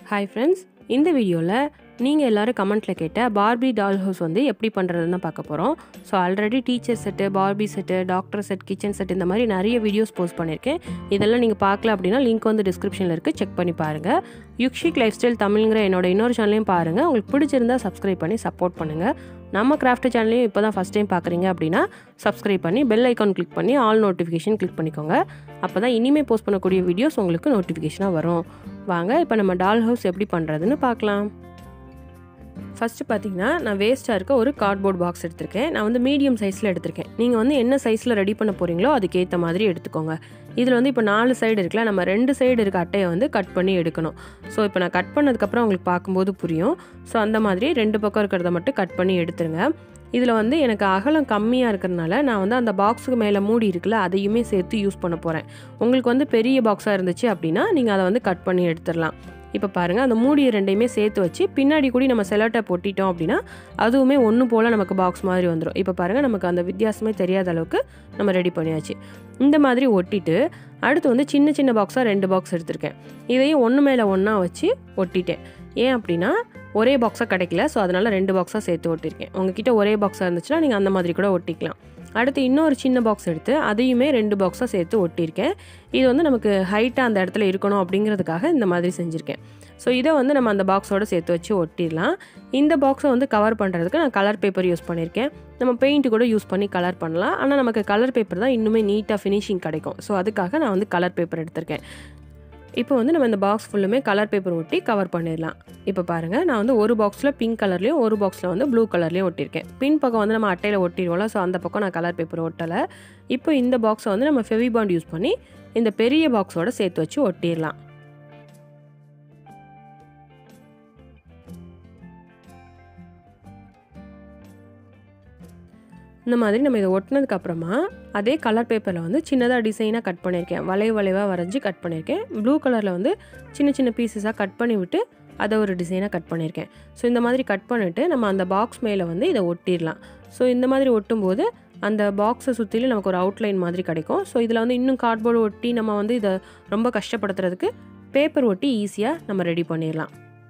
hi friends இந்த வீடியோவில் நீங்கள் எல்லோரும் கமெண்ட்டில் கேட்ட பார்பி டால் ஹவுஸ் வந்து எப்படி பண்ணுறதுன்னு பார்க்க போகிறோம் so already teacher set Barbie set doctor set kitchen set இந்த மாதிரி நிறைய வீடியோஸ் போஸ்ட் பண்ணியிருக்கேன் இதெல்லாம் நீங்கள் பார்க்கல அப்படின்னா லிங்க் வந்து டிஸ்கிரிப்ஷனில் இருக்குது செக் பண்ணி பாருங்கள் யுக்ஷிக் லைஃப் ஸ்டைல் தமிழ்ங்கிற என்னோட இன்னொரு சேனலையும் பாருங்கள் உங்களுக்கு பிடிச்சிருந்தா சப்ஸ்கிரைப் பண்ணி சப்போர்ட் பண்ணுங்கள் நம்ம கிராஃப்ட் சேனலையும் இப்போ தான் ஃபஸ்ட் டைம் பார்க்குறீங்க அப்படின்னா சப்ஸ்கிரைப் பண்ணி பெல் ஐக்கான் கிளிக் பண்ணி ஆல் நோட்டிஃபிகேஷன் கிளிக் பண்ணிக்கோங்க அப்போ தான் இனிமேல் போஸ்ட் பண்ணக்கூடிய வீடியோஸ் உங்களுக்கு நோட்டிஃபிகேஷனாக வரும் வாங்க இப்போ நம்ம டால் ஹவுஸ் எப்படி பண்ணுறதுன்னு பார்க்கலாம் ஃபஸ்ட்டு பார்த்தீங்கன்னா நான் வேஸ்ட்டாக இருக்க ஒரு கார்ட்போர்ட் பாக்ஸ் எடுத்திருக்கேன் நான் வந்து மீடியம் சைஸில் எடுத்திருக்கேன் நீங்கள் வந்து என்ன சைஸில் ரெடி பண்ண போகிறீங்களோ அதுக்கேற்ற மாதிரி எடுத்துக்கோங்க இதில் வந்து இப்போ நாலு சைடு இருக்குல்ல நம்ம ரெண்டு சைடு இருக்க அட்டையை வந்து கட் பண்ணி எடுக்கணும் ஸோ இப்போ நான் கட் பண்ணதுக்கப்புறம் உங்களுக்கு பார்க்கும்போது புரியும் ஸோ அந்த மாதிரி ரெண்டு பக்கம் இருக்கிறத மட்டும் கட் பண்ணி எடுத்துருங்க இதில் வந்து எனக்கு அகலம் கம்மியாக இருக்கிறனால நான் வந்து அந்த பாக்ஸுக்கு மேலே மூடி இருக்குல்ல அதையுமே சேர்த்து யூஸ் பண்ண போகிறேன் உங்களுக்கு வந்து பெரிய பாக்ஸாக இருந்துச்சு அப்படின்னா நீங்கள் அதை வந்து கட் பண்ணி எடுத்துடலாம் இப்போ பாருங்கள் அந்த மூடியை ரெண்டையுமே சேர்த்து வச்சு பின்னாடி கூடி நம்ம செலட்டை பொட்டிட்டோம் அப்படின்னா அதுவுமே ஒன்று போல் நமக்கு பாக்ஸ் மாதிரி வந்துடும் இப்போ பாருங்கள் நமக்கு அந்த வித்தியாசமே தெரியாத அளவுக்கு நம்ம ரெடி பண்ணியாச்சு இந்த மாதிரி ஒட்டிட்டு அடுத்து வந்து சின்ன சின்ன பாக்ஸாக ரெண்டு பாக்ஸ் எடுத்திருக்கேன் இதையும் ஒன்று மேலே ஒன்றா வச்சு ஒட்டிட்டேன் ஏன் அப்படின்னா ஒரே பாக்ஸாக கிடைக்கல ஸோ அதனால் ரெண்டு பாக்ஸாக சேர்த்து ஒட்டியிருக்கேன் உங்ககிட்ட ஒரே பாக்ஸாக இருந்துச்சுன்னா நீங்கள் அந்த மாதிரி கூட ஒட்டிக்கலாம் அடுத்து இன்னொரு சின்ன பாக்ஸ் எடுத்து அதையுமே ரெண்டு பாக்ஸாக சேர்த்து ஒட்டியிருக்கேன் இது வந்து நமக்கு ஹைட்டாக அந்த இடத்துல இருக்கணும் அப்படிங்கிறதுக்காக இந்த மாதிரி செஞ்சுருக்கேன் ஸோ இதை வந்து நம்ம அந்த பாக்ஸோடு சேர்த்து வச்சு ஒட்டிடலாம் இந்த பாக்ஸை வந்து கவர் பண்ணுறதுக்கு நான் கலர் பேப்பர் யூஸ் பண்ணியிருக்கேன் நம்ம பெயிண்ட் கூட யூஸ் பண்ணி கலர் பண்ணலாம் ஆனால் நமக்கு கலர் பேப்பர் தான் இன்னுமே நீட்டாக ஃபினிஷிங் கிடைக்கும் ஸோ அதுக்காக நான் வந்து கலர் பேப்பர் எடுத்திருக்கேன் இப்போ வந்து நம்ம இந்த பாக்ஸ் ஃபுல்லுமே கலர் பேப்பர் ஒட்டி கவர் பண்ணிடலாம் இப்போ பாருங்கள் நான் வந்து ஒரு பாக்ஸில் பிங்க் கலர்லேயும் ஒரு பாக்ஸில் வந்து ப்ளூ கலர்லேயும் ஒட்டியிருக்கேன் பின் பக்கம் வந்து நம்ம அட்டையில் ஒட்டிடுவோம்ல ஸோ அந்த பக்கம் நான் கலர் பேப்பர் ஒட்டலை இப்போ இந்த பாக்ஸை வந்து நம்ம ஃபெவிபாண்ட் யூஸ் பண்ணி இந்த பெரிய பாக்ஸோட சேர்த்து வச்சு ஒட்டிடலாம் இந்த மாதிரி நம்ம இதை ஒட்டினதுக்கு அப்புறமா அதே கலர் பேப்பரில் வந்து சின்னதாக டிசைனாக கட் பண்ணியிருக்கேன் வளைவு வளைவாக வரைஞ்சி கட் பண்ணியிருக்கேன் ப்ளூ கலரில் வந்து சின்ன சின்ன பீசஸாக கட் பண்ணி விட்டு அதை ஒரு டிசைனாக கட் பண்ணியிருக்கேன் ஸோ இந்த மாதிரி கட் பண்ணிவிட்டு நம்ம அந்த பாக்ஸ் மேலே வந்து இதை ஒட்டிடலாம் ஸோ இந்த மாதிரி ஒட்டும்போது அந்த பாக்ஸை சுற்றிலும் நமக்கு ஒரு அவுட்லைன் மாதிரி கிடைக்கும் ஸோ இதில் வந்து இன்னும் கார்ட்போர்டு ஒட்டி நம்ம வந்து இதை ரொம்ப கஷ்டப்படுத்துறதுக்கு பேப்பர் ஒட்டி ஈஸியாக நம்ம ரெடி பண்ணிடலாம்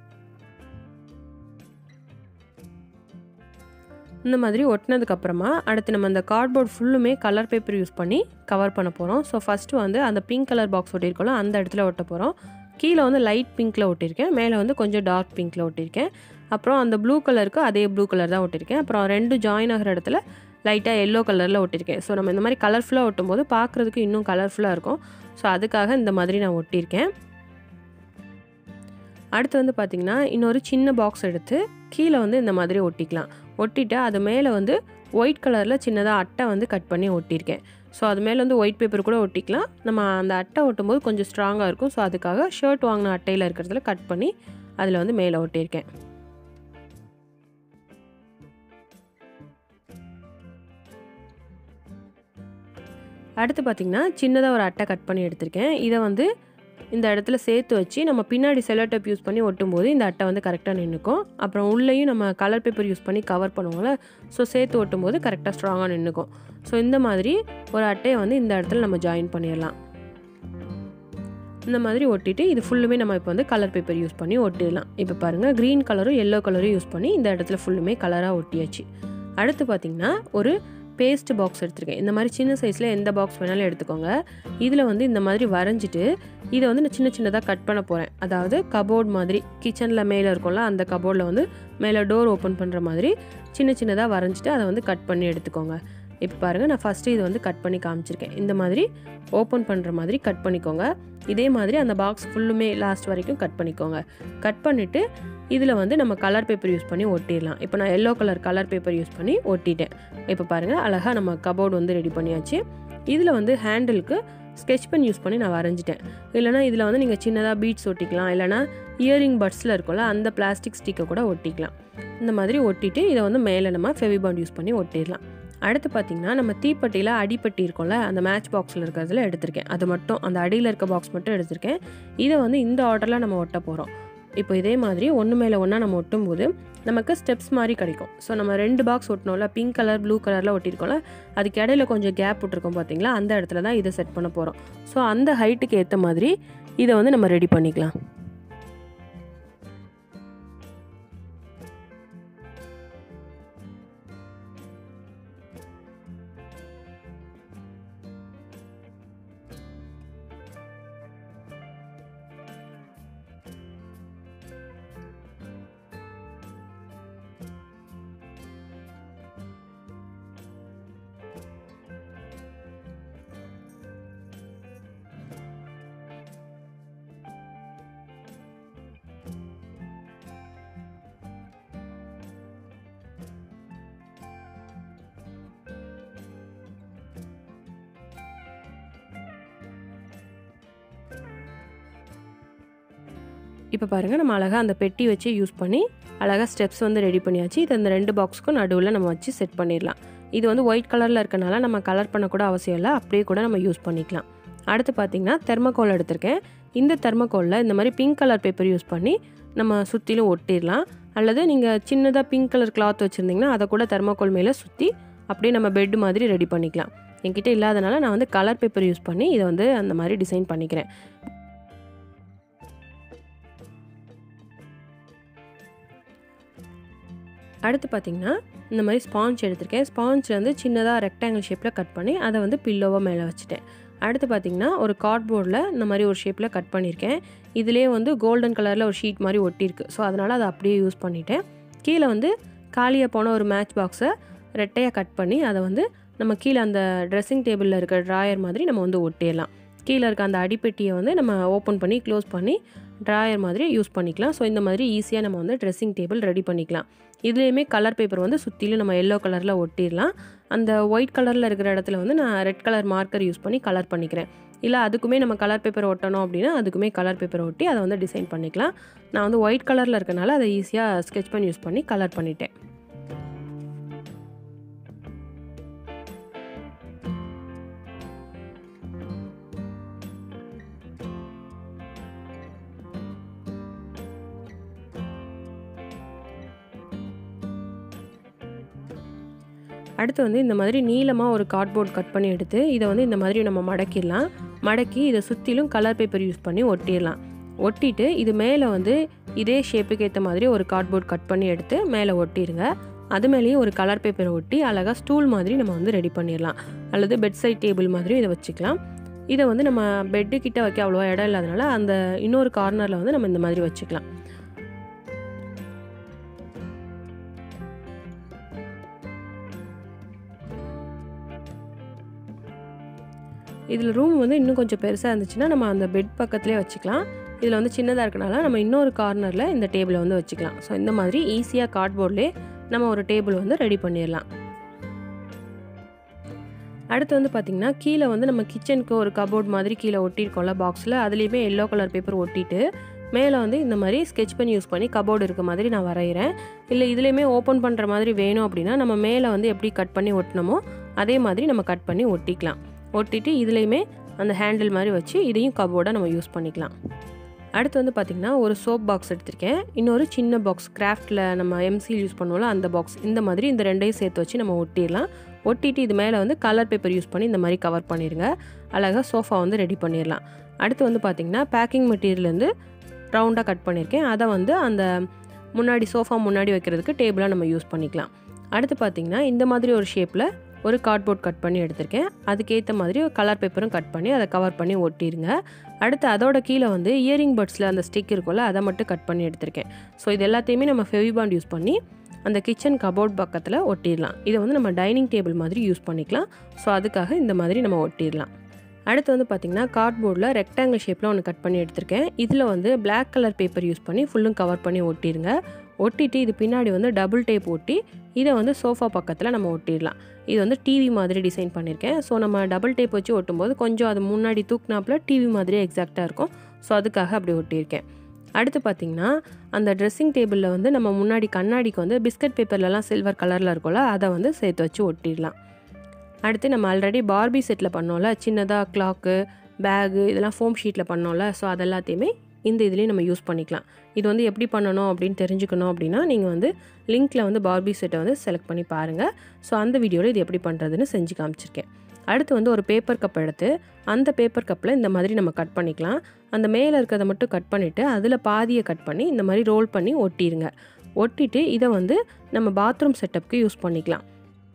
இந்த மாதிரி ஒட்டினதுக்கப்புறமா அடுத்து நம்ம அந்த கார்ட்போர்ட் ஃபுல்லுமே கலர் பேப்பர் யூஸ் பண்ணி கவர் பண்ண போகிறோம் ஸோ ஃபஸ்ட்டு வந்து அந்த பிங்க் கலர் பாக்ஸ் ஒட்டியிருக்கோம்ல அந்த இடத்துல ஒட்ட போகிறோம் கீழே வந்து லைட் பிங்க்கில் ஒட்டியிருக்கேன் மேலே வந்து கொஞ்சம் டார்க் பிங்க்கில் ஒட்டியிருக்கேன் அப்புறம் அந்த ப்ளூ கலருக்கு அதே ப்ளூ கலர் தான் ஒட்டியிருக்கேன் அப்புறம் ரெண்டு ஜாயின் ஆகிற இடத்துல லைட்டாக எல்லோ கலரில் ஒட்டியிருக்கேன் ஸோ நம்ம இந்த மாதிரி கலர்ஃபுல்லாக ஒட்டும் போது பார்க்குறதுக்கு இன்னும் கலர்ஃபுல்லாக இருக்கும் ஸோ அதுக்காக இந்த மாதிரி நான் ஒட்டியிருக்கேன் அடுத்து வந்து பார்த்திங்கன்னா இன்னொரு சின்ன பாக்ஸ் எடுத்து கீழே வந்து இந்த மாதிரி ஒட்டிக்கலாம் ஒட்டிட்டு அது மேலே வந்து ஒயிட் கலரில் சின்னதாக அட்டை வந்து கட் பண்ணி ஒட்டியிருக்கேன் ஸோ அது மேலே வந்து ஒயிட் பேப்பர் கூட ஒட்டிக்கலாம் நம்ம அந்த அட்டை ஒட்டும்போது கொஞ்சம் ஸ்ட்ராங்காக இருக்கும் ஸோ அதுக்காக ஷர்ட் வாங்கின அட்டையில் இருக்கிறதுல கட் பண்ணி அதில் வந்து மேலே ஒட்டியிருக்கேன் அடுத்து பார்த்திங்கன்னா சின்னதாக ஒரு அட்டை கட் பண்ணி எடுத்திருக்கேன் இதை வந்து இந்த இடத்துல சேர்த்து வச்சு நம்ம பின்னாடி செலோடேப் யூஸ் பண்ணி ஒட்டும்போது இந்த அட்டை வந்து கரெக்டாக நின்றுக்கும் அப்புறம் உள்ளேயும் நம்ம கலர் பேப்பர் யூஸ் பண்ணி கவர் பண்ணுவோம்ல ஸோ சேர்த்து ஒட்டும்போது கரெக்டாக ஸ்ட்ராங்காக நின்றுக்கும் ஸோ இந்த மாதிரி ஒரு அட்டையை வந்து இந்த இடத்துல நம்ம ஜாயின் பண்ணிடலாம் இந்த மாதிரி ஒட்டிட்டு இது ஃபுல்லுமே நம்ம இப்போ வந்து கலர் பேப்பர் யூஸ் பண்ணி ஒட்டிடலாம் இப்போ பாருங்கள் க்ரீன் கலரும் எல்லோ கலரும் யூஸ் பண்ணி இந்த இடத்துல ஃபுல்லுமே கலராக ஒட்டியாச்சு அடுத்து பார்த்திங்கன்னா ஒரு பேஸ்ட் பாக்ஸ் எடுத்திருக்கேன் இந்த மாதிரி சின்ன சைஸில் எந்த பாக்ஸ் வேணாலும் எடுத்துக்கோங்க இதில் வந்து இந்த மாதிரி வரைஞ்சிட்டு இதை வந்து நான் சின்ன சின்னதாக கட் பண்ண போகிறேன் அதாவது கபோர்ட் மாதிரி கிச்சனில் மேலே இருக்கும்ல அந்த கபோர்டில் வந்து மேலே டோர் ஓப்பன் பண்ணுற மாதிரி சின்ன சின்னதாக வரைஞ்சிட்டு அதை வந்து கட் பண்ணி எடுத்துக்கோங்க இப்போ பாருங்கள் நான் ஃபஸ்ட்டு இதை வந்து கட் பண்ணி காமிச்சிருக்கேன் இந்த மாதிரி ஓப்பன் பண்ணுற மாதிரி கட் பண்ணிக்கோங்க இதே மாதிரி அந்த பாக்ஸ் ஃபுல்லுமே லாஸ்ட் வரைக்கும் கட் பண்ணிக்கோங்க கட் பண்ணிவிட்டு இதில் வந்து நம்ம கலர் பேப்பர் யூஸ் பண்ணி ஒட்டிடலாம் இப்போ நான் yellow colour colour paper use பண்ணி ஒட்டிட்டேன் இப்போ பாருங்கள் அழகாக நம்ம கபோர்டு வந்து ரெடி பண்ணியாச்சு இதில் வந்து ஹேண்டிலுக்கு ஸ்கெச் பென் யூஸ் பண்ணி நான் வரைஞ்சிட்டேன் இல்லைனா இதில் வந்து நீங்கள் சின்னதாக பீட்ஸ் ஒட்டிக்கலாம் இல்லைனா இயரிங் பட்ஸில் இருக்கும்ல அந்த பிளாஸ்டிக் ஸ்டிக்கை கூட ஒட்டிக்கலாம் இந்த மாதிரி ஒட்டிட்டு இதை வந்து மேலே நம்ம ஃபெவிபாண்ட் யூஸ் பண்ணி ஒட்டிடலாம் அடுத்து பார்த்திங்கன்னா நம்ம தீப்பெட்டியில் அடிப்பட்டி இருக்கும்ல அந்த மேட்ச் பாக்ஸில் இருக்கிறதுல எடுத்திருக்கேன் அது மட்டும் அந்த அடியில் இருக்க பாக்ஸ் மட்டும் எடுத்திருக்கேன் இதை வந்து இந்த ஆர்டரில் நம்ம ஒட்ட போகிறோம் இப்போ இதே மாதிரி ஒன்று மேலே ஒன்றா நம்ம ஒட்டும்போது நமக்கு ஸ்டெப்ஸ் மாதிரி கிடைக்கும் ஸோ நம்ம ரெண்டு பாக்ஸ் ஒட்டினோம்ல பிங்க் கலர் ப்ளூ கலரில் ஒட்டியிருக்கோம்ல அதுக்கு இடையில கொஞ்சம் கேப் விட்டுருக்கோம் பார்த்தீங்களா அந்த இடத்துல தான் இதை செட் பண்ண போகிறோம் ஸோ அந்த ஹைட்டுக்கு ஏற்ற மாதிரி இதை வந்து நம்ம ரெடி பண்ணிக்கலாம் இப்போ பாருங்கள் நம்ம அழகாக அந்த பெட்டி வச்சு யூஸ் பண்ணி அழகாக ஸ்டெப்ஸ் வந்து ரெடி பண்ணியாச்சு இது அந்த ரெண்டு பாக்ஸுக்கும் நடுவில் நம்ம வச்சு செட் பண்ணிடலாம் இது வந்து ஒயிட் கலரில் இருக்கனால நம்ம கலர் பண்ணக்கூட அவசியம் இல்லை அப்படியே கூட நம்ம யூஸ் பண்ணிக்கலாம் அடுத்து பார்த்திங்கன்னா தெர்மக்கோல் எடுத்திருக்கேன் இந்த தெர்மக்கோலில் இந்த மாதிரி பிங்க் கலர் பேப்பர் யூஸ் பண்ணி நம்ம சுற்றிலும் ஒட்டிடலாம் அல்லது நீங்கள் சின்னதாக பிங்க் கலர் கிளாத் வச்சுருந்திங்கன்னா அதை கூட தெர்மக்கோல் மேலே சுற்றி அப்படியே நம்ம பெட் மாதிரி ரெடி பண்ணிக்கலாம் என்கிட்ட இல்லாதனால நான் வந்து கலர் பேப்பர் யூஸ் பண்ணி இதை வந்து அந்த மாதிரி டிசைன் பண்ணிக்கிறேன் அடுத்து பார்த்திங்கன்னா இந்த மாதிரி ஸ்பாஞ்ச் எடுத்திருக்கேன் ஸ்பாஞ்சில் வந்து சின்னதாக ரெக்டாங்கிள் ஷேப்பில் கட் பண்ணி அதை வந்து பில்லோவாக மேலே வச்சுட்டேன் அடுத்து பார்த்திங்கன்னா ஒரு கார்ட்போர்டில் இந்த மாதிரி ஒரு ஷேப்பில் கட் பண்ணியிருக்கேன் இதிலே வந்து கோல்டன் கலரில் ஒரு ஷீட் மாதிரி ஒட்டியிருக்கு ஸோ அதனால் அதை அப்படியே யூஸ் பண்ணிட்டேன் கீழே வந்து காலியாக போன ஒரு மேட்ச் பாக்ஸை ரெட்டையாக கட் பண்ணி அதை வந்து நம்ம கீழே அந்த ட்ரெஸ்ஸிங் டேபிளில் இருக்க ட்ராயர் மாதிரி நம்ம வந்து ஒட்டிடலாம் கீழே இருக்க அந்த அடிப்பெட்டியை வந்து நம்ம ஓப்பன் பண்ணி க்ளோஸ் பண்ணி ட்ராயர் மாதிரி யூஸ் பண்ணிக்கலாம் ஸோ இந்த மாதிரி ஈஸியாக நம்ம வந்து ட்ரெஸ்ஸிங் டேபிள் ரெடி பண்ணிக்கலாம் இதுலேயுமே கலர் பேப்பர் வந்து சுற்றிலும் நம்ம எல்லோ கலரில் ஒட்டிடலாம் அந்த ஒயிட் கலரில் இருக்கிற இடத்துல வந்து நான் ரெட் கலர் மார்க்கர் யூஸ் பண்ணி கலர் பண்ணிக்கிறேன் இல்லை அதுக்குமே நம்ம கலர் பேப்பர் ஒட்டணும் அப்படின்னா அதுக்குமே கலர் பேப்பர் ஒட்டி அதை வந்து டிசைன் பண்ணிக்கலாம் நான் வந்து ஒயிட் கலரில் இருக்கனால அதை ஈஸியாக ஸ்கெச் பண்ணி யூஸ் பண்ணி கலர் பண்ணிட்டேன் அடுத்து வந்து இந்த மாதிரி நீளமாக ஒரு கார்ட்போர்ட் கட் பண்ணி எடுத்து இதை வந்து இந்த மாதிரி நம்ம மடக்கிடலாம் மடக்கி இதை சுற்றிலும் கலர் பேப்பர் யூஸ் பண்ணி ஒட்டிடலாம் ஒட்டிட்டு இது மேலே வந்து இதே ஷேப்புக்கு ஏற்ற மாதிரி ஒரு கார்ட்போர்ட் கட் பண்ணி எடுத்து மேலே ஒட்டிடுங்க அது மேலேயும் ஒரு கலர் பேப்பரை ஒட்டி அழகாக ஸ்டூல் மாதிரி நம்ம வந்து ரெடி பண்ணிடலாம் அல்லது பெட் சைட் டேபிள் மாதிரி இதை வச்சுக்கலாம் இதை வந்து நம்ம பெட்டு கிட்ட வைக்க அவ்வளோவா இடம் இல்லாதனால அந்த இன்னொரு கார்னரில் வந்து நம்ம இந்த மாதிரி வச்சுக்கலாம் இதில் ரூம் வந்து இன்னும் கொஞ்சம் பெருசாக இருந்துச்சுன்னா நம்ம அந்த பெட் பக்கத்துலேயே வச்சுக்கலாம் இதில் வந்து சின்னதாக இருக்கனால நம்ம இன்னொரு கார்னரில் இந்த டேபிளை வந்து வச்சுக்கலாம் ஸோ இந்த மாதிரி ஈஸியாக கார்ட்போர்ட்லேயே நம்ம ஒரு டேபிள் வந்து ரெடி பண்ணிடலாம் அடுத்து வந்து பார்த்திங்கன்னா கீழே வந்து நம்ம கிச்சனுக்கு ஒரு கபோர்ட் மாதிரி கீழே ஒட்டியிருக்கோம்ல பாக்ஸில் அதுலேயுமே எல்லோ கலர் பேப்பர் ஒட்டிட்டு மேலே வந்து இந்த மாதிரி ஸ்கெச் பண்ணி யூஸ் பண்ணி கபோர்டு இருக்க மாதிரி நான் வரைகிறேன் இல்லை இதுலேயுமே ஓப்பன் பண்ணுற மாதிரி வேணும் அப்படின்னா நம்ம மேலே வந்து எப்படி கட் பண்ணி ஒட்டினமோ அதே மாதிரி நம்ம கட் பண்ணி ஒட்டிக்கலாம் ஒட்டிட்டு இதுலேயுமே அந்த ஹேண்டில் மாதிரி வச்சு இதையும் கபோர்டாக நம்ம யூஸ் பண்ணிக்கலாம் அடுத்து வந்து பார்த்திங்கன்னா ஒரு சோப் பாக்ஸ் எடுத்திருக்கேன் இன்னொரு சின்ன பாக்ஸ் கிராஃப்டில் நம்ம எம்சில் யூஸ் பண்ணுவோம்ல அந்த பாக்ஸ் இந்த மாதிரி இந்த ரெண்டையும் சேர்த்து வச்சு நம்ம ஒட்டிடலாம் ஒட்டிட்டு இது மேலே வந்து கலர் பேப்பர் யூஸ் பண்ணி இந்த மாதிரி கவர் பண்ணிடுங்க அழகாக சோஃபா வந்து ரெடி பண்ணிடலாம் அடுத்து வந்து பார்த்திங்கன்னா பேக்கிங் மெட்டீரியல்லேருந்து ரவுண்டாக கட் பண்ணியிருக்கேன் அதை வந்து அந்த முன்னாடி சோஃபா முன்னாடி வைக்கிறதுக்கு டேபிளாக நம்ம யூஸ் பண்ணிக்கலாம் அடுத்து பார்த்திங்கன்னா இந்த மாதிரி ஒரு ஷேப்பில் ஒரு கார்ட்போர்ட் கட் பண்ணி எடுத்திருக்கேன் அதுக்கேற்ற மாதிரி கலர் பேப்பரும் கட் பண்ணி அதை கவர் பண்ணி ஒட்டிடுங்க அடுத்து அதோட கீழே வந்து இயரிங் பட்ஸில் அந்த ஸ்டிக் இருக்கும்ல அதை மட்டும் கட் பண்ணி எடுத்திருக்கேன் ஸோ இது எல்லாத்தையுமே நம்ம ஃபெவிபாண்ட் யூஸ் பண்ணி அந்த கிச்சன் கபோர்ட் பக்கத்தில் ஒட்டிடலாம் இதை வந்து நம்ம டைனிங் டேபிள் மாதிரி யூஸ் பண்ணிக்கலாம் ஸோ அதுக்காக இந்த மாதிரி நம்ம ஒட்டிடலாம் அடுத்து வந்து பார்த்திங்கன்னா கார்ட்போர்டில் ரெக்டாங்கிள் ஷேப்பில் ஒன்று கட் பண்ணி எடுத்திருக்கேன் இதில் வந்து பிளாக் கலர் பேப்பர் யூஸ் பண்ணி ஃபுல்லும் கவர் பண்ணி ஒட்டிடுங்க ஒட்டிட்டு இது பின்னாடி வந்து டபுள் டேப் ஒட்டி இதை வந்து சோஃபா பக்கத்தில் நம்ம ஒட்டிடலாம் இது வந்து டிவி மாதிரி டிசைன் பண்ணியிருக்கேன் ஸோ நம்ம டபுள் டேப் வச்சு ஒட்டும்போது கொஞ்சம் அது முன்னாடி தூக்குனாப்பில் டிவி மாதிரியே எக்ஸாக்டாக இருக்கும் ஸோ அதுக்காக அப்படி ஒட்டியிருக்கேன் அடுத்து பார்த்திங்கன்னா அந்த ட்ரெஸ்ஸிங் டேபிளில் வந்து நம்ம முன்னாடி கண்ணாடிக்கு வந்து பிஸ்கட் பேப்பர்லலாம் சில்வர் கலரில் இருக்கும்ல அதை வந்து சேர்த்து வச்சு ஒட்டிடலாம் அடுத்து நம்ம ஆல்ரெடி பார்பி செட்டில் பண்ணோம்ல சின்னதாக கிளாக்கு பேகு இதெல்லாம் ஃபோம் ஷீட்டில் பண்ணோம்ல ஸோ அதெல்லாத்தையுமே இந்த இதுலேயும் நம்ம யூஸ் பண்ணிக்கலாம் இது வந்து எப்படி பண்ணணும் அப்படின்னு தெரிஞ்சுக்கணும் அப்படின்னா நீங்கள் வந்து லிங்க்கில் வந்து பார்பி செட்டை வந்து செலக்ட் பண்ணி பாருங்கள் ஸோ அந்த வீடியோவில் இது எப்படி பண்ணுறதுன்னு செஞ்சு காமிச்சிருக்கேன் அடுத்து வந்து ஒரு பேப்பர் கப் எடுத்து அந்த பேப்பர் கப்பில் இந்த மாதிரி நம்ம கட் பண்ணிக்கலாம் அந்த மேலே இருக்கிறத மட்டும் கட் பண்ணிவிட்டு அதில் பாதியை கட் பண்ணி இந்த மாதிரி ரோல் பண்ணி ஒட்டிடுங்க ஒட்டிட்டு இதை வந்து நம்ம பாத்ரூம் செட்டப்க்கு யூஸ் பண்ணிக்கலாம்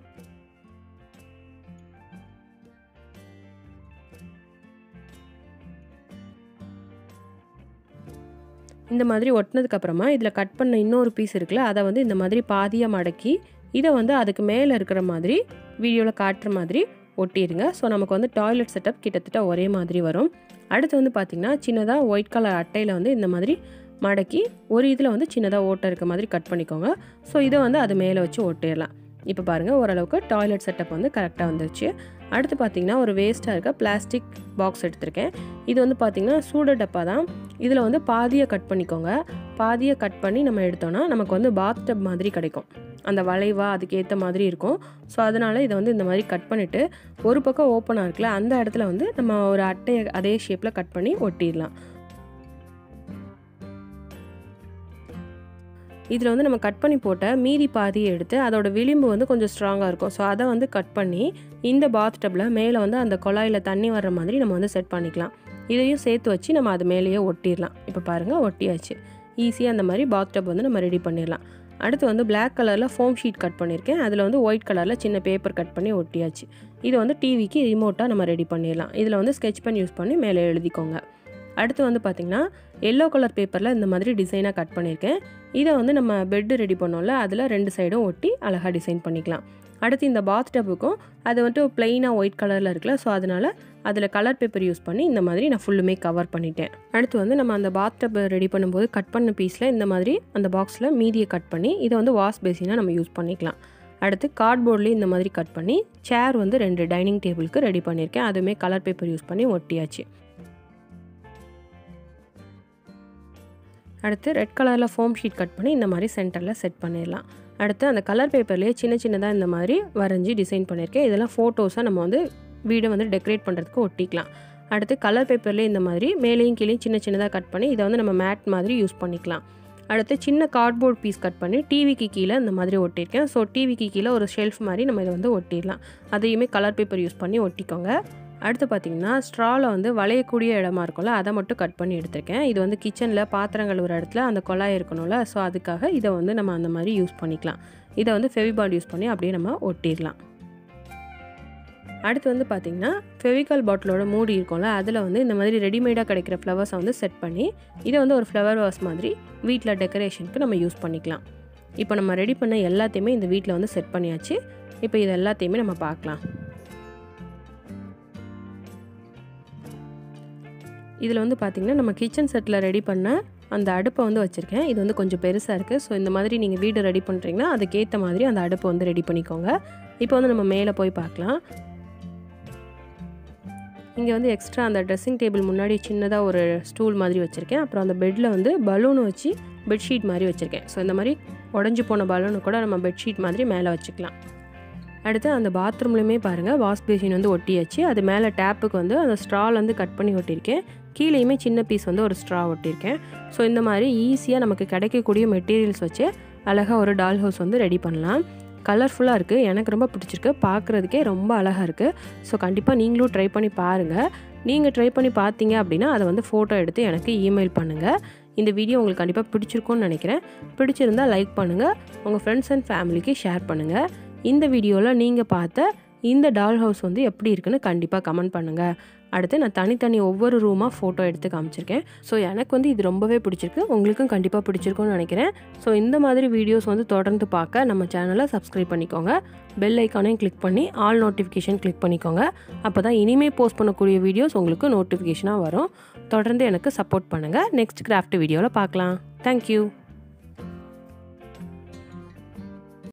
இந்த மாதிரி ஒட்டினதுக்கப்புறமா இதில் கட் பண்ண இன்னொரு பீஸ் இருக்குல்ல அதை வந்து இந்த மாதிரி பாதியாக மடக்கி இதை வந்து அதுக்கு மேலே இருக்கிற மாதிரி வீடியோவில் காட்டுற மாதிரி ஒட்டிடுங்க ஸோ நமக்கு வந்து டாய்லெட் செட்டப் கிட்டத்தட்ட ஒரே மாதிரி வரும் அடுத்து வந்து பார்த்திங்கன்னா சின்னதாக ஒயிட் கலர் அட்டையில் வந்து இந்த மாதிரி மடக்கி ஒரு இதில் வந்து சின்னதாக ஓட்டை இருக்க மாதிரி கட் பண்ணிக்கோங்க ஸோ இதை வந்து அது மேலே வச்சு ஒட்டிடலாம் இப்போ பாருங்கள் ஓரளவுக்கு டாய்லெட் செட்டப் வந்து கரெக்டாக வந்துருச்சு அடுத்து பார்த்திங்கன்னா ஒரு வேஸ்ட்டாக இருக்க பிளாஸ்டிக் பாக்ஸ் எடுத்திருக்கேன் இது வந்து பார்த்திங்கன்னா சூட டப்பா தான் இதில் வந்து பாதியை கட் பண்ணிக்கோங்க பாதியை கட் பண்ணி நம்ம எடுத்தோன்னா நமக்கு வந்து பாத் டப் மாதிரி கிடைக்கும் அந்த வளைவாக அதுக்கு ஏற்ற மாதிரி இருக்கும் ஸோ அதனால் இதை வந்து இந்த மாதிரி கட் பண்ணிவிட்டு ஒரு பக்கம் ஓப்பனாக இருக்குல்ல அந்த இடத்துல வந்து நம்ம ஒரு அட்டையை அதே ஷேப்பில் கட் பண்ணி ஒட்டிடலாம் இதில் வந்து நம்ம கட் பண்ணி போட்ட மீதி பாதியை எடுத்து அதோட விளிம்பு வந்து கொஞ்சம் ஸ்ட்ராங்காக இருக்கும் ஸோ அதை வந்து கட் பண்ணி இந்த பாத் டப்பில் மேலே வந்து அந்த குழாயில் தண்ணி வர்ற மாதிரி நம்ம வந்து செட் பண்ணிக்கலாம் இதையும் சேர்த்து வச்சு நம்ம அது மேலேயே ஒட்டிடலாம் இப்போ பாருங்கள் ஒட்டியாச்சு ஈஸியாக அந்த மாதிரி பாத் டப் வந்து நம்ம ரெடி பண்ணிடலாம் அடுத்து வந்து பிளாக் கலரில் ஃபோம் ஷீட் கட் பண்ணியிருக்கேன் அதில் வந்து ஒயிட் கலரில் சின்ன பேப்பர் கட் பண்ணி ஒட்டியாச்சு இது வந்து டிவிக்கு ரிமோட்டாக நம்ம ரெடி பண்ணிடலாம் இதில் வந்து ஸ்கெச் பென் யூஸ் பண்ணி மேலே எழுதிக்கோங்க அடுத்து வந்து பார்த்திங்கன்னா எல்லோ கலர் பேப்பரில் இந்த மாதிரி டிசைனாக கட் பண்ணியிருக்கேன் இதை வந்து நம்ம பெட்டு ரெடி பண்ணோம்ல அதில் ரெண்டு சைடும் ஒட்டி அழகாக டிசைன் பண்ணிக்கலாம் அடுத்து இந்த பாத் டப்புக்கும் அது வந்துட்டு பிளெயினாக ஒயிட் கலரில் இருக்குல்ல ஸோ அதனால் அதில் கலர் பேப்பர் யூஸ் பண்ணி இந்த மாதிரி நான் ஃபுல்லுமே கவர் பண்ணிட்டேன் அடுத்து வந்து நம்ம அந்த பாத் டப் ரெடி பண்ணும்போது கட் பண்ண பீஸில் இந்த மாதிரி அந்த பாக்ஸில் மீதியை கட் பண்ணி இதை வந்து வாஷ் பேசினாக நம்ம யூஸ் பண்ணிக்கலாம் அடுத்து கார்ட்போர்ட்லேயும் இந்த மாதிரி கட் பண்ணி சேர் வந்து ரெண்டு டைனிங் டேபிளுக்கு ரெடி பண்ணியிருக்கேன் அதுவுமே கலர் பேப்பர் யூஸ் பண்ணி ஒட்டியாச்சு அடுத்து ரெட் கலரில் ஃபோம் ஷீட் கட் பண்ணி இந்த மாதிரி சென்டரில் செட் பண்ணிடலாம் அடுத்து அந்த கலர் பேப்பர்லேயே சின்ன சின்னதாக இந்த மாதிரி வரைஞ்சி டிசைன் பண்ணியிருக்கேன் இதெல்லாம் ஃபோட்டோஸாக நம்ம வந்து வீடை வந்து டெக்கரேட் பண்ணுறதுக்கு ஒட்டிக்கலாம் அடுத்து கலர் பேப்பர்லேயே இந்த மாதிரி மேலேயும் கீழேயும் சின்ன சின்னதாக கட் பண்ணி இதை வந்து நம்ம மேட் மாதிரி யூஸ் பண்ணிக்கலாம் அடுத்து சின்ன கார்ட்போர்ட் பீஸ் கட் பண்ணி டிவிக்கு கீழே இந்த மாதிரி ஒட்டியிருக்கேன் ஸோ டிவிக்கு கீழே ஒரு ஷெல்ஃப் மாதிரி நம்ம இதை வந்து ஒட்டிடலாம் அதையுமே கலர் பேப்பர் யூஸ் பண்ணி ஒட்டிக்கோங்க அடுத்து பார்த்திங்கன்னா ஸ்ட்ராவில் வந்து வளையக்கூடிய இடமா இருக்கும்ல அதை மட்டும் கட் பண்ணி எடுத்திருக்கேன் இது வந்து கிச்சனில் பாத்திரம் கழுவுற இடத்துல அந்த குழாய் இருக்கணும்ல ஸோ அதுக்காக இதை வந்து நம்ம அந்த மாதிரி யூஸ் பண்ணிக்கலாம் இதை வந்து ஃபெவிபாண்ட் யூஸ் பண்ணி அப்படியே நம்ம ஒட்டிடலாம் அடுத்து வந்து பார்த்திங்கன்னா ஃபெவிகால் பாட்டிலோட மூடி இருக்கும்ல அதில் வந்து இந்த மாதிரி ரெடிமேடாக கிடைக்கிற ஃப்ளவர்ஸை வந்து செட் பண்ணி இதை வந்து ஒரு ஃப்ளவர் வாஸ் மாதிரி வீட்டில் டெக்கரேஷனுக்கு நம்ம யூஸ் பண்ணிக்கலாம் இப்போ நம்ம ரெடி பண்ண எல்லாத்தையுமே இந்த வீட்டில் வந்து செட் பண்ணியாச்சு இப்போ இது எல்லாத்தையுமே நம்ம பார்க்கலாம் இதில் வந்து பார்த்திங்கன்னா நம்ம கிச்சன் செட்டில் ரெடி பண்ண அந்த அடுப்பை வந்து வச்சுருக்கேன் இது வந்து கொஞ்சம் பெருசாக இருக்குது ஸோ இந்த மாதிரி நீங்கள் வீடு ரெடி பண்ணுறீங்கன்னா அதுக்கேற்ற மாதிரி அந்த அடுப்பை வந்து ரெடி பண்ணிக்கோங்க இப்போ வந்து நம்ம மேலே போய் பார்க்கலாம் இங்கே வந்து எக்ஸ்ட்ரா அந்த ட்ரெஸ்ஸிங் டேபிள் முன்னாடி சின்னதாக ஒரு ஸ்டூல் மாதிரி வச்சுருக்கேன் அப்புறம் அந்த பெட்டில் வந்து பலூன் வச்சு பெட்ஷீட் மாதிரி வச்சுருக்கேன் ஸோ இந்த மாதிரி உடஞ்சி போன பலூனு கூட நம்ம பெட்ஷீட் மாதிரி மேலே வச்சுக்கலாம் அடுத்து அந்த பாத்ரூம்லையுமே பாருங்கள் வாஷ் பேசின் வந்து ஒட்டியாச்சு அது மேலே டேப்புக்கு வந்து அந்த ஸ்ட்ரால் வந்து கட் பண்ணி ஒட்டியிருக்கேன் கீழேயுமே சின்ன பீஸ் வந்து ஒரு ஸ்ட்ரா ஒட்டியிருக்கேன் ஸோ இந்த மாதிரி ஈஸியாக நமக்கு கிடைக்கக்கூடிய மெட்டீரியல்ஸ் வச்சு அழகாக ஒரு டால் ஹவுஸ் வந்து ரெடி பண்ணலாம் கலர்ஃபுல்லாக இருக்குது எனக்கு ரொம்ப பிடிச்சிருக்கு பார்க்குறதுக்கே ரொம்ப அழகாக இருக்குது ஸோ கண்டிப்பாக நீங்களும் ட்ரை பண்ணி பாருங்கள் நீங்கள் ட்ரை பண்ணி பார்த்தீங்க அப்படின்னா அதை வந்து ஃபோட்டோ எடுத்து எனக்கு இமெயில் பண்ணுங்கள் இந்த வீடியோ உங்களுக்கு கண்டிப்பாக பிடிச்சிருக்கும்னு நினைக்கிறேன் பிடிச்சிருந்தா லைக் பண்ணுங்கள் உங்கள் ஃப்ரெண்ட்ஸ் அண்ட் ஃபேமிலிக்கு ஷேர் பண்ணுங்கள் இந்த வீடியோவில் நீங்கள் பார்த்த இந்த டால் ஹவுஸ் வந்து எப்படி இருக்குன்னு கண்டிப்பாக கமெண்ட் பண்ணுங்கள் அடுத்து நான் தனித்தனி ஒவ்வொரு ரூமாக ஃபோட்டோ எடுத்து காமிச்சிருக்கேன் ஸோ எனக்கு வந்து இது ரொம்பவே பிடிச்சிருக்கு உங்களுக்கும் கண்டிப்பாக பிடிச்சிருக்கும்னு நினைக்கிறேன் ஸோ இந்த மாதிரி வீடியோஸ் வந்து தொடர்ந்து பார்க்க நம்ம சேனலை சப்ஸ்கிரைப் பண்ணிக்கோங்க பெல் ஐக்கானையும் கிளிக் பண்ணி ஆல் நோட்டிஃபிகேஷன் கிளிக் பண்ணிக்கோங்க அப்போ தான் இனிமேல் போஸ்ட் பண்ணக்கூடிய வீடியோஸ் உங்களுக்கு நோட்டிஃபிகேஷனாக வரும் தொடர்ந்து எனக்கு சப்போர்ட் பண்ணுங்கள் நெக்ஸ்ட் கிராஃப்ட் வீடியோவில் பார்க்கலாம் தேங்க்யூ